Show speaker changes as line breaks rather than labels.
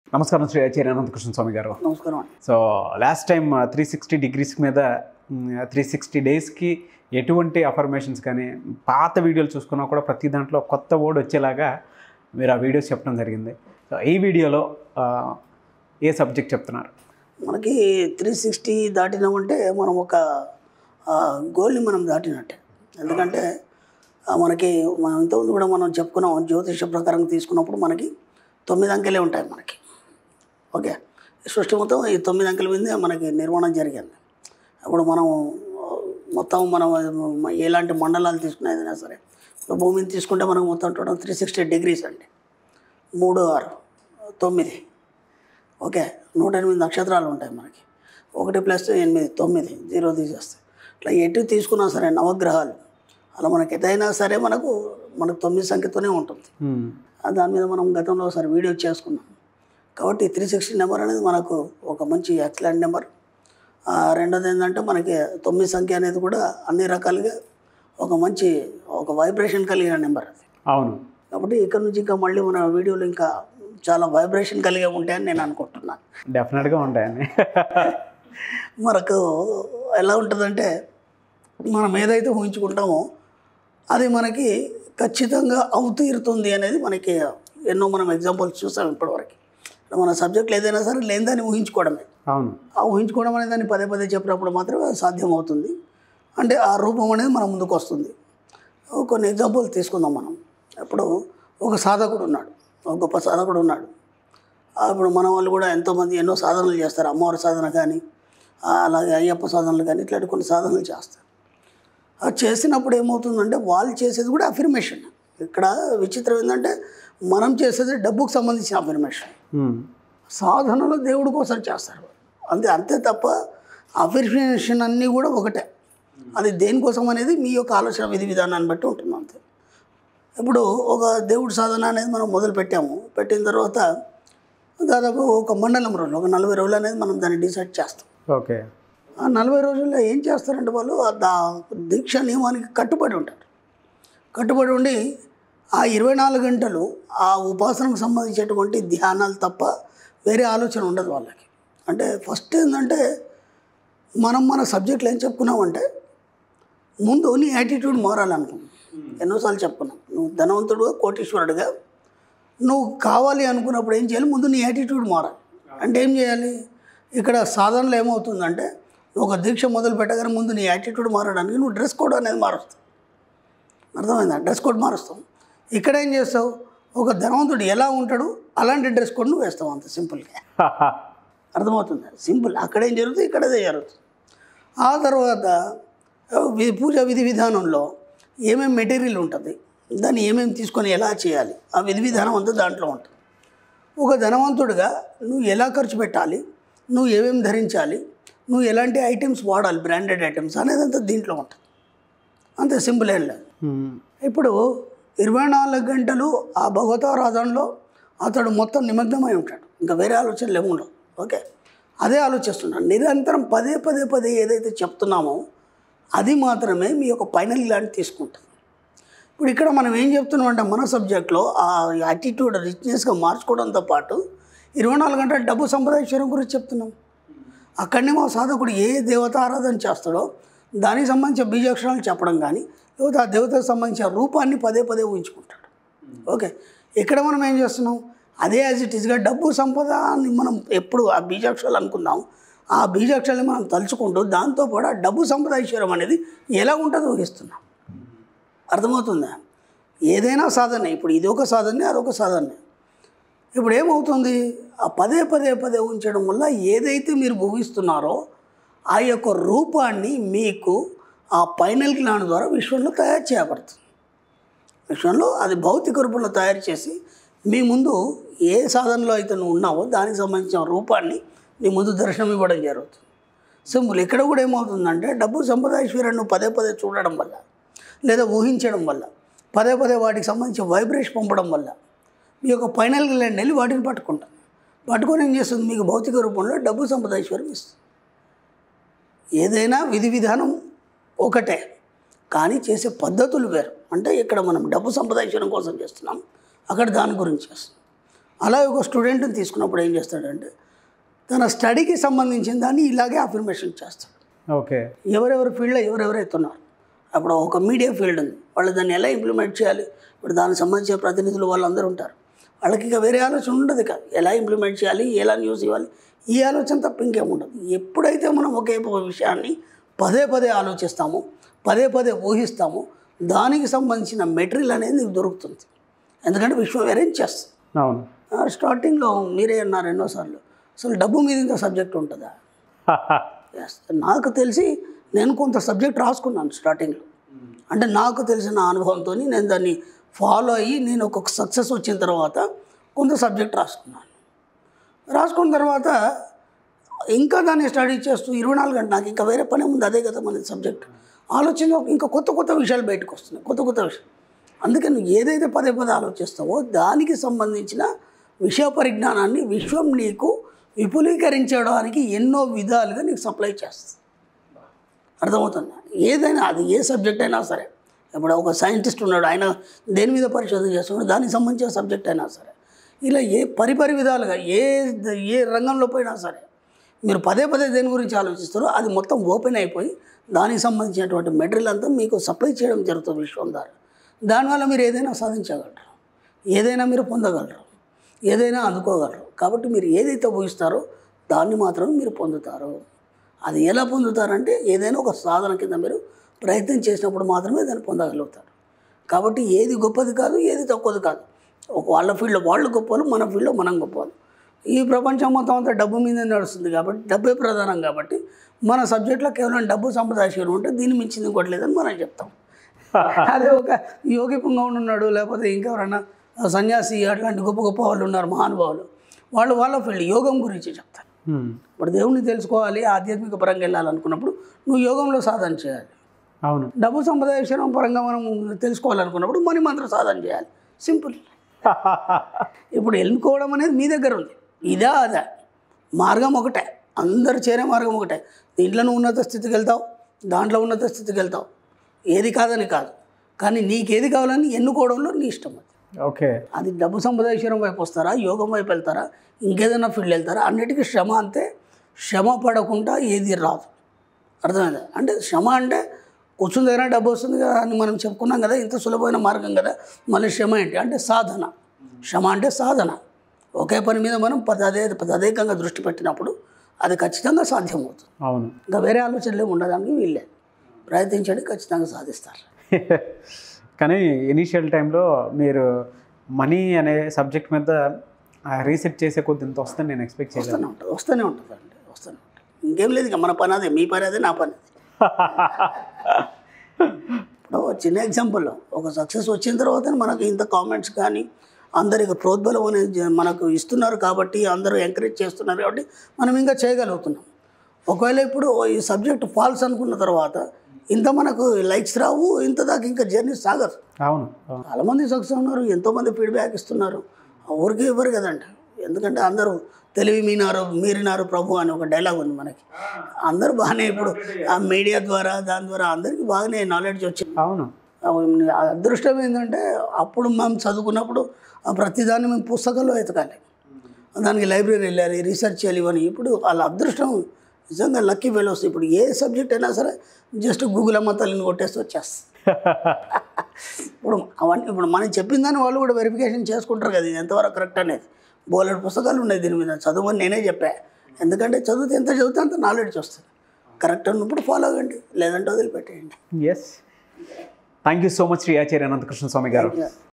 నమస్కారం శ్రీ ఆచార్య అనంతకృష్ణ స్వామి గారు
నమస్కారం అండి
so last time three sixty degrees మీద త్రీ సిక్స్టీ డేస్కి ఎటువంటి అఫర్మేషన్స్ కానీ పాత వీడియోలు చూసుకున్నా కూడా ప్రతి దాంట్లో కొత్త వర్డ్ వచ్చేలాగా మీరు ఆ వీడియోస్ చెప్పడం జరిగింది సో ఈ వీడియోలో ఆ, ఏ సబ్జెక్ట్ చెప్తున్నారు
మనకి త్రీ సిక్స్టీ దాటినామంటే మనం ఒక ఆ, గోల్ని మనం దాటినట్టే ఎందుకంటే ఆ, మనకి మనం ఇంతకుముందు కూడా మనం చెప్పుకున్నాం జ్యోతిష ప్రకారం తీసుకున్నప్పుడు మనకి తొమ్మిది అంకెలే ఉంటాయి మనకి ఓకే ఈ సృష్టి మొత్తం ఈ తొమ్మిది అంకెల మీదే మనకి నిర్మాణం జరిగింది అప్పుడు మనం ఆ, మొత్తం మనం ఎలాంటి మండలాలు తీసుకున్నా ఏదైనా సరే ఇప్పుడు భూమిని తీసుకుంటే మనం మొత్తం టోటల్ త్రీ సిక్స్టీ డిగ్రీస్ అండి మూడు ఆరు తొమ్మిది ఓకే నూట ఎనిమిది నక్షత్రాలు ఉంటాయి మనకి ఒకటి ప్లస్ ఎనిమిది తొమ్మిది జీరో తీసేస్తాయి ఇట్లా ఎటు తీసుకున్నా సరే నవగ్రహాలు అలా మనకి ఎదైనా సరే మనకు మనకు తొమ్మిది సంఖ్యతోనే ఉంటుంది ఆ దాని మీద మనం గతంలో ఒకసారి వీడియో చేసుకున్నాం కాబట్టి త్రీ సిక్స్టీ నెంబర్ అనేది మనకు ఒక మంచి ఎక్సలెంట్ నెంబర్ ఆ, రెండోది ఏంటంటే మనకి తొమ్మిది సంఖ్య అనేది కూడా అన్ని రకాలుగా ఒక మంచి ఒక వైబ్రేషన్ కలిగిన నెంబర్ అది
అవును
కాబట్టి ఇక్కడ నుంచి ఇంకా మళ్ళీ మన వీడియోలు ఇంకా చాలా వైబ్రేషన్ కలిగే ఉంటాయని నేను అనుకుంటున్నాను
డెఫినెట్గా ఉంటాయండి
మనకు ఎలా ఉంటుందంటే మనం ఏదైతే ఊహించుకుంటామో అది మనకి ఖచ్చితంగా అవుతీరుతుంది అనేది మనకి ఎన్నో మనం ఎగ్జాంపుల్స్ చూసాం ఇప్పటివరకు మన సబ్జెక్టులు ఏదైనా సరే లేదని ఊహించుకోవడమే
అవును
ఆ ఊహించుకోవడం అనేది దాన్ని పదే పదే చెప్పినప్పుడు మాత్రమే అది సాధ్యమవుతుంది అంటే ఆ రూపం అనేది మన ముందుకు వస్తుంది కొన్ని ఎగ్జాంపుల్ తీసుకుందాం మనం ఇప్పుడు ఒక సాధకుడు ఉన్నాడు ఒక గొప్ప సాధకుడు ఉన్నాడు ఆ, ఇప్పుడు మన వాళ్ళు కూడా ఎంతోమంది ఎన్నో సాధనలు చేస్తారు అమ్మవారి సాధన కానీ ఆ, అలాగే అయ్యప్ప సాధనలు కానీ ఇట్లాంటి కొన్ని సాధనలు చేస్తారు అది చేసినప్పుడు ఏమవుతుందంటే వాళ్ళు చేసేది కూడా అఫర్మేషన్ ఇక్కడ విచిత్రం ఏంటంటే మనం చేసేది డబ్బుకు సంబంధించిన అఫర్మేషన్
ఉమ్.
సాధనలు దేవుడి కోసం చేస్తారు అంతే అంతే తప్ప అఫర్మేషన్ అన్నీ కూడా ఒకటే అది దేనికోసం అనేది మీ యొక్క ఆలోచన విధి విధానాన్ని బట్టి ఉంటుంది అంతే ఇప్పుడు ఒక దేవుడి సాధన అనేది మనం మొదలు పెట్టాము పెట్టిన తర్వాత దాదాపు ఒక మండలం రోజులు ఒక నలభై రోజులు అనేది మనం దాన్ని డిసైడ్ చేస్తాం
ఓకే
ఆ నలభై రోజుల్లో ఏం చేస్తారంటే వాళ్ళు ఆ దా- దీక్ష నియమానికి కట్టుబడి ఉంటారు కట్టుబడి ఉండి ఆ ఇరవై నాలుగు గంటలు ఆ ఉపాసనకు సంబంధించినటువంటి ధ్యానాలు తప్ప వేరే ఆలోచన ఉండదు వాళ్ళకి అంటే ఫస్ట్ ఏంటంటే మనం మన సబ్జెక్టులు ఏం చెప్పుకున్నామంటే ముందు నీ యాటిట్యూడ్ మారాలనుకున్నాం ఎన్నోసార్లు చెప్పుకున్నాం నువ్వు ధనవంతుడుగా కోటీశ్వరుడుగా నువ్వు కావాలి అనుకున్నప్పుడు ఏం చేయాలి ముందు నీ యాటిట్యూడ్ మారాలి అంటే ఏం చేయాలి ఇక్కడ సాధనలో ఏమవుతుందంటే నువ్వు ఒక దీక్ష మొదలు పెట్టగానే ముందు నీ యాటిట్యూడ్ మారడానికి నువ్వు డ్రెస్ కోడ్ అనేది మారుస్తావు అర్థమైందా డ్రెస్ కోడ్ మారుస్తావు ఇక్కడ ఏం చేస్తావు ఒక ధనవంతుడు ఎలా ఉంటాడు అలాంటి డ్రెస్ కోడ్ నువ్వు వేస్తావు అంత సింపుల్గా అర్థమవుతుంది సింపుల్ అక్కడేం జరుగుతుంది ఇక్కడ అదే జరుగుతుంది ఆ తర్వాత ఆ, వి- పూజ విధి విధానంలో ఏమేమి మెటీరియల్ ఉంటుంది దాన్ని ఏమేమి తీసుకొని ఎలా చేయాలి ఆ విధి విధానం అంతా దాంట్లో ఉంటుంది ఒక ధనవంతుడిగా నువ్వు ఎలా ఖర్చు పెట్టాలి నువ్వు ఏమేమి ధరించాలి నువ్వు ఎలాంటి ఐటమ్స్ వాడాలి బ్రాండెడ్ ఐటమ్స్ అనేది అంతా దీంట్లో ఉంటుంది అంతే సింపుల్ ఏం లేదు
ఉమ్.
ఇప్పుడు ఇరవై నాలుగు గంటలు ఆ భగవతారాధనలో అతడు మొత్తం నిమగ్నమై ఉంటాడు ఇంకా వేరే ఆలోచనలు ఏమి ఉండవు ఓకే అదే ఆలోచిస్తున్నాడు నిరంతరం పదే పదే పదే ఏదైతే చెప్తున్నామో అది మాత్రమే మీ యొక్క ఫైనల్ ఇలాంటి తీసుకుంటుంది ఇప్పుడు ఇక్కడ మనం ఏం చెప్తున్నాం అంటే మన సబ్జెక్ట్లో ఆ యాటిట్యూడ్ రిచ్నెస్గా మార్చుకోవడంతో పాటు ఇరవై నాలుగు గంటల డబ్బు సంపాదించడం గురించి చెప్తున్నాం అక్కడనే మా సాధకుడు ఏ దేవత ఆరాధన చేస్తాడో దానికి సంబంధించిన బీజాక్షరాలు చెప్పడం కానీ లేకపోతే ఆ దేవతకు సంబంధించిన రూపాన్ని పదే పదే ఊహించుకుంటాడు ఓకే ఇక్కడ మనం ఏం చేస్తున్నాం అదే యాజ్ ఇట్ ఈస్గా డబ్బు సంపద అని మనం ఎప్పుడు ఆ బీజాక్షరాలు అనుకున్నాం ఆ బీజాక్షరాలు మనం తలుచుకుంటూ దాంతోపాటు ఆ డబ్బు సంపద ఐశ్వర్యం అనేది ఎలా ఉంటుందో ఊహిస్తున్నాం అర్థమవుతుందా ఏదైనా సాధనే ఇప్పుడు ఇది ఒక సాధనే అదొక సాధనే ఇప్పుడు ఏమవుతుంది ఆ పదే పదే పదే ఉంచడం వల్ల ఏదైతే మీరు ఊహిస్తున్నారో ఆ యొక్క రూపాన్ని మీకు ఆ పైనల్ జ్ఞానం ద్వారా విశ్వంలో తయారు చేయబడుతుంది విశ్వంలో అది భౌతిక రూపంలో తయారు చేసి మీ ముందు ఏ సాధనలో అయితే నువ్వు ఉన్నావో దానికి సంబంధించిన రూపాన్ని నీ ముందు దర్శనం ఇవ్వడం జరుగుతుంది సింపుల్ ఇక్కడ కూడా ఏమవుతుందంటే డబ్బు సంపద ఐశ్వర్యం నువ్వు పదే పదే చూడడం వల్ల లేదా ఊహించడం వల్ల పదే పదే వాటికి సంబంధించిన వైబ్రేషన్ పంపడం వల్ల మీ యొక్క ఫైనల్ ల్యాండ్ వెళ్ళి వాటిని పట్టుకుంటాం పట్టుకొని ఏం చేస్తుంది మీకు భౌతిక రూపంలో డబ్బు సంపద ఐశ్వర్యం ఇస్తుంది ఏదైనా విధి విధానం ఒకటే కానీ చేసే పద్ధతులు వేరు అంటే ఇక్కడ మనం డబ్బు సంపాదించడం కోసం చేస్తున్నాం అక్కడ దాని గురించి చేస్తున్నాం అలాగే ఒక స్టూడెంట్ని తీసుకున్నప్పుడు ఏం చేస్తాడంటే తన స్టడీకి సంబంధించిన దాన్ని ఇలాగే అఫర్మేషన్ చేస్తాడు
ఓకే
ఎవరెవరి ఫీల్డ్లో ఎవరెవరైతే ఉన్నారు అప్పుడు ఒక మీడియా ఫీల్డ్ ఉంది వాళ్ళు దాన్ని ఎలా ఇంప్లిమెంట్ చేయాలి ఇప్పుడు దానికి సంబంధించిన ప్రతినిధులు వాళ్ళందరూ ఉంటారు వాళ్ళకి ఇక వేరే ఆలోచన ఉండదు ఇక ఎలా ఇంప్లిమెంట్ చేయాలి ఎలా న్యూస్ ఇవ్వాలి ఈ ఆలోచన తప్ప ఇంకేం ఉండదు ఎప్పుడైతే మనం ఒకే ఒక విషయాన్ని పదే పదే ఆలోచిస్తామో పదే పదే ఊహిస్తామో దానికి సంబంధించిన మెటీరియల్ అనేది నీకు దొరుకుతుంది ఎందుకంటే విశ్వం అరేంజ్ చేస్తుంది
అవును
ఆ, స్టార్టింగ్లో మీరే అన్నారు ఎన్నోసార్లు అసలు డబ్బు మీద ఇంత సబ్జెక్ట్ ఉంటుందా Yes. నాకు తెలిసి నేను కొంత సబ్జెక్ట్ రాసుకున్నాను స్టార్టింగ్లో అంటే నాకు తెలిసిన అనుభవంతో నేను దాన్ని ఫాలో అయ్యి నేను ఒక సక్సెస్ వచ్చిన తర్వాత కొంత సబ్జెక్ట్ రాసుకున్నాను రాసుకున్న తర్వాత ఇంకా దాన్ని స్టడీ చేస్తూ ఇరవై నాలుగు గంటలు నాకు ఇంకా వేరే పని ఉంది అదే కదా మన సబ్జెక్ట్ ఆలోచన ఇంకా కొత్త కొత్త విషయాలు బయటకు వస్తున్నాయి కొత్త కొత్త విషయాలు అందుకే నువ్వు ఏదైతే పదే పదే ఆలోచిస్తావో దానికి సంబంధించిన విషయ పరిజ్ఞానాన్ని విశ్వం నీకు విపులీకరించడానికి ఎన్నో విధాలుగా నీకు సప్లై చేస్తుంది అర్థమవుతుందా ఏదైనా అది ఏ సబ్జెక్ట్ అయినా సరే ఇప్పుడు ఒక సైంటిస్ట్ ఉన్నాడు ఆయన దేని మీద పరిశోధన చేస్తున్నాడు దానికి సంబంధించిన సబ్జెక్ట్ అయినా సరే ఇలా ఏ పరిపరి విధాలుగా ఏ ఏ రంగంలో పోయినా సరే మీరు పదే పదే దేని గురించి ఆలోచిస్తారో అది మొత్తం ఓపెన్ అయిపోయి దానికి సంబంధించినటువంటి మెటీరియల్ అంతా మీకు సప్లై చేయడం జరుగుతుంది విశ్వం ద్వారా దానివల్ల మీరు ఏదైనా సాధించగలరు ఏదైనా మీరు పొందగలరు ఏదైనా అందుకోగలరు కాబట్టి మీరు ఏదైతే ఊహిస్తారో దాన్ని మాత్రమే మీరు పొందుతారు అది ఎలా పొందుతారంటే ఏదైనా ఒక సాధన కింద మీరు ప్రయత్నం చేసినప్పుడు మాత్రమే దాన్ని పొందగలుగుతారు కాబట్టి ఏది గొప్పది కాదు ఏది తక్కువది కాదు ఒక వాళ్ళ ఫీల్డ్లో వాళ్ళు గొప్పలు మన ఫీల్డ్లో మనం గొప్పలు ఈ ప్రపంచం మొత్తం అంతా డబ్బు మీద నడుస్తుంది కాబట్టి డబ్బే ప్రధానం కాబట్టి మన సబ్జెక్ట్లో కేవలం డబ్బు సంపదాశీలం ఉంటే దీన్ని మించింది ఇంకోటి లేదని మనం చెప్తాం అదే ఒక యోగి పుంగవుడు ఉన్నాడు లేకపోతే ఇంకెవరన్నా సన్యాసి అట్లాంటి గొప్ప గొప్ప వాళ్ళు ఉన్నారు మహానుభావులు వాళ్ళు వాళ్ళ ఫీల్డ్ యోగం గురించి చెప్తారు
హ్మ్.
ఇప్పుడు దేవుణ్ణి తెలుసుకోవాలి ఆధ్యాత్మిక పరంగా వెళ్ళాలనుకున్నప్పుడు నువ్వు యోగంలో సాధన చేయాలి
అవును
డబ్బు సంపదాయేశ్వరం పరంగా మనం తెలుసుకోవాలనుకున్నప్పుడు మనీ మంత్ర సాధన చేయాలి సింపుల్ ఇప్పుడు ఎన్నుకోవడం అనేది మీ దగ్గర ఉంది ఇదా అదా మార్గం ఒకటే అందరు చేరే మార్గం ఒకటే దీంట్లో నువ్వు ఉన్నత స్థితికి వెళ్తావు దాంట్లో ఉన్నత స్థితికి వెళ్తావు ఏది కాదని కాదు కానీ నీకేది కావాలని ఎన్నుకోవడంలో నీ ఇష్టం అది
ఓకే
అది డబ్బు సంపదాశ్వరం వైపు వస్తారా యోగం వైపు వెళ్తారా ఇంకేదైనా ఫీల్డ్ వెళ్తారా అన్నిటికీ శ్రమ అంతే శ్రమ పడకుండా ఏది రాదు అర్థమైందా అంటే శ్రమ అంటే కూర్చుని దగ్గర డబ్బు వస్తుంది కదా అని మనం చెప్పుకున్నాం కదా ఇంత సులభమైన మార్గం కదా మళ్ళీ శ్రమ ఏంటి అంటే సాధన శ్రమ అంటే సాధన ఒకే పని మీద మనం పదే పదేకంగా దృష్టి పెట్టినప్పుడు అది ఖచ్చితంగా సాధ్యమవుతుంది
అవును
ఇంకా వేరే ఆలోచనలు ఏమి ఉండడానికి వీళ్ళే ప్రయత్నించండి ఖచ్చితంగా సాధిస్తారు
కానీ ఇనీషియల్ టైంలో మీరు మనీ అనే సబ్జెక్ట్ మీద రీసెర్చ్ చేసే కొద్ది ఇంత వస్తుందని నేను ఎక్స్పెక్ట్ చేయలేదు
వస్తూనే ఉంటుంది వస్తూనే ఉంటుంది అండి వస్తూనే ఉంటుంది ఇంకేం లేదు ఇక మన పని అదే మీ పని అదే నా పని అదే ఇప్పుడు ఒక చిన్న ఎగ్జాంపుల్ ఒక సక్సెస్ వచ్చిన తర్వాత మనకు ఇంత కామెంట్స్ కానీ అందరికి ప్రోద్బలం అనేది జ- మనకు ఇస్తున్నారు కాబట్టి అందరూ ఎంకరేజ్ చేస్తున్నారు కాబట్టి మనం ఇంకా చేయగలుగుతున్నాం ఒకవేళ ఇప్పుడు ఈ సబ్జెక్ట్ ఫాల్స్ అనుకున్న తర్వాత ఇంత మనకు లైక్స్ రావు ఇంత దాకా ఇంకా జర్నీ సాగదు
అవును అవును
చాలామంది సక్సెస్ ఉన్నారు ఎంతోమంది ఫీడ్బ్యాక్ ఇస్తున్నారు ఊరికే ఇవ్వరు కదంట ఎందుకంటే అందరూ తెలివి మీనారు మీరినారు ప్రభు అని ఒక డైలాగ్ ఉంది మనకి అందరూ బాగానే ఇప్పుడు ఆ మీడియా ద్వారా దాని ద్వారా అందరికీ బాగానే నాలెడ్జ్ వచ్చింది
అవును
ఆ అదృష్టం ఏంటంటే అప్పుడు మేము చదువుకున్నప్పుడు ఆ ప్రతిదాన్ని మేము పుస్తకాల్లో ఎతకాలి దానికి లైబ్రరీ వెళ్ళాలి రీసెర్చ్ చేయాలి ఇవన్నీ ఇప్పుడు వాళ్ళ అదృష్టం నిజంగా లక్కీ ఫెలోస్ ఇప్పుడు ఏ సబ్జెక్ట్ అయినా సరే జస్ట్ గూగుల్ అమ్మ తల్లిని కొట్టేస్తే వచ్చేస్తుంది ఇప్పుడు అవన్నీ ఇప్పుడు మనం చెప్పిన దాన్ని వాళ్ళు కూడా వెరిఫికేషన్ చేసుకుంటారు కదా ఇది ఎంతవరకు కరెక్ట్ అనేది బోలెడు పుస్తకాలు ఉన్నాయి దీని మీద చదువుని నేనే చెప్పా ఎందుకంటే చదివితే ఎంత చదివితే అంత నాలెడ్జ్ వస్తుంది కరెక్ట్ అన్నప్పుడు ఫాలో అవ్వండి లేదంటే వదిలిపెట్టేయండి
yes thank you so much Shri Acharya Anantakrishna Swami గారు
Yeah.